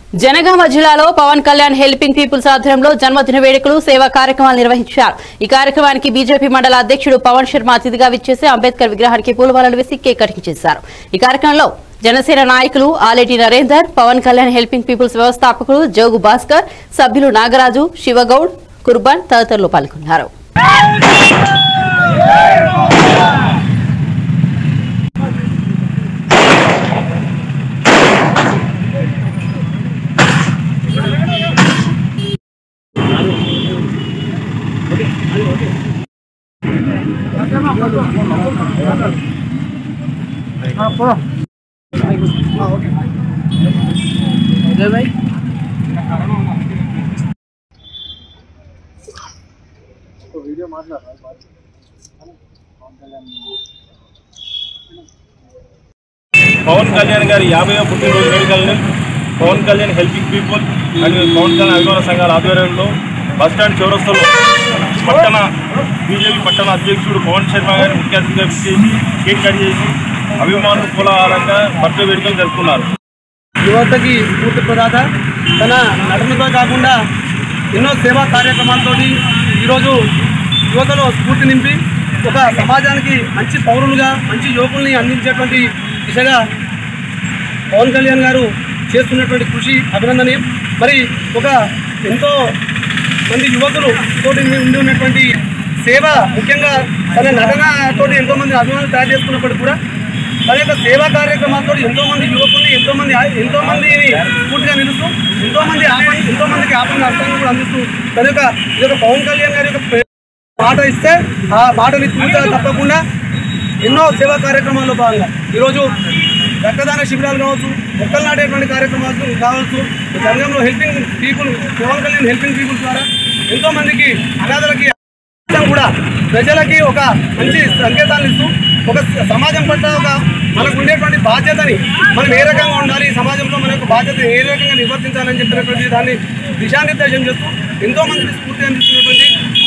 జనగామ జిల్లాలో Pawan Kalyan helping peoples ఆధ్వర్యంలో జన్మదిన వేడుకలు సేవా కార్యక్రమాలు నిర్వహించారు ఈ కార్యక్రమానికి బీజేపీ మండల అధ్యక్షుడు పవన్ శర్మ అతిథిగా విచ్చేసి అంబేద్కర్ విగ్రహానికి పూలమాలలు వేసి కేక్ కటింగ్ చేశారు ఈ కార్యక్రమంలో జనసేన నాయకులు ఆలేటి నరేందర్ పవన్ కళ్యాణ్ హెల్పింగ్ పీపుల్స్ వ్యవస్థాపకులు జోగు భాస్కర్ సభ్యులు నాగరాజు శివగౌడ్ కుర్బాన్ తదితరులు పాల్గొన్నారు పవన్ కళ్యాణ్ గారి యాభైవ పుట్టినరోజు వేడుకల్ని Pawan Kalyan helping people and Pawan Kalyan అభిమాన సంఘాల ఆధ్వర్యంలో బస్టాండ్ చౌరస్తలో పట్టణ బీజేపీ పట్టణ అధ్యక్షుడు పవన్ శర్మ గారిని ముఖ్య అతిథిగా చేసి కేక్ కట్ చేసి అభిమానులు కులాలంగా బర్త్డే వేడుకలు జరుపుకున్నారు యువతకి స్ఫూర్తి ప్రదాత తన నటనతో కాకుండా ఎన్నో సేవా కార్యక్రమాలతో ఈరోజు యువతలో స్ఫూర్తి నింపి ఒక సమాజానికి మంచి పౌరులుగా మంచి యువకుల్ని అందించేటువంటి దిశగా పవన్ కళ్యాణ్ గారు చేస్తున్నటువంటి కృషి అభినందనీయం మరి ఒక ఎంతో మంది యువకులు తోటి ఉండి ఉన్నటువంటి సేవ ముఖ్యంగా తన నటనతోటి ఎంతో మంది అభిమానులు తయారు చేసుకున్నప్పటికీ కూడా తన యొక్క సేవా కార్యక్రమాలతో ఎంతో మంది యువకుల్ని ఎంతో మంది ఎంతో మందిని స్ఫూర్తిగా నిలుస్తూ ఎంతో మంది ఆపణ ఎంతో మందికి ఆపణ అర్థంగా కూడా అందిస్తూ తన యొక్క ఈ యొక్క పవన్ కళ్యాణ్ గారి యొక్క ప్రే- మాట ఇస్తే ఆ మాటని తూచా తప్పకుండా ఎన్నో సేవా కార్యక్రమాల్లో భాగంగా ఈరోజు రక్తదాన శిబిరాలు కావచ్చు మొక్కలు నాటేటువంటి కార్యక్రమాలు కావచ్చు సంఘంలో helping people Pawan Kalyan helping people ద్వారా ఎంతో మందికి అనాథలకి మొత్తం కూడా ప్రజలకి ఒక మంచి సంకేతాలు ఇస్తూ ఒక సమాజం పట్ల ఒక మనకు ఉండేటువంటి బాధ్యతని మనం ఏ రకంగా ఉండాలి ఈ సమాజంలో మన యొక్క బాధ్యత ఏ రకంగా నిర్వర్తించాలని చెప్పినటువంటి దాన్ని దిశానిర్దేశం చేస్తూ ఎంతో మందికి స్ఫూర్తి అందిస్తున్నటువంటి